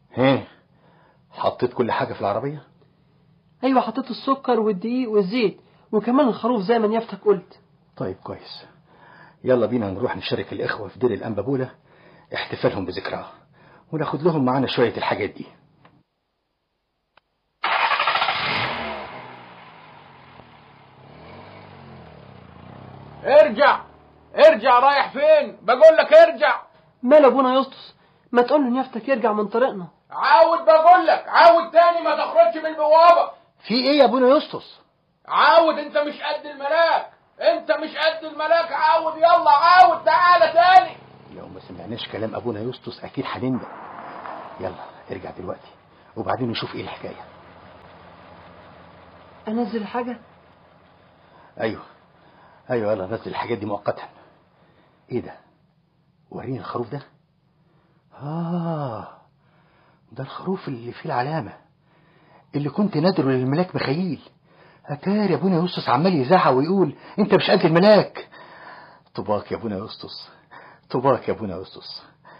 ها حطيت كل حاجة في العربية ايوه حطيت السكر والدقيق والزيت وكمان الخروف زي ما نيافتك قلت طيب كويس يلا بينا نروح نشارك الإخوة في دير الأنبابولة احتفالهم بذكراه وناخد لهم معانا شوية الحاجات دي ارجع ارجع رايح فين بقول لك ارجع مال ابونا يسطس ما تقول له نيافتك يرجع من طريقنا عاود بقول لك عاود تاني ما تخرجش من البوابه في ايه يا ابونا يسطس عاود انت مش قد الملاك انت مش قد الملاك عاود يلا عاود تعالى تاني لو ما سمعناش كلام ابونا يسطس اكيد هنندم يلا ارجع دلوقتي وبعدين نشوف ايه الحكاية انزل حاجه ايوه ايوه يلا نزل الحاجات دي مؤقتا ايه ده وريني الخروف ده اه ده الخروف اللي فيه العلامة اللي كنت نادره للملاك مخيل اتاري ابونا يوسطس عمال يزعق ويقول انت مش قد الملاك طباك يا ابونا يوسطس طباك يا ابونا يوسطس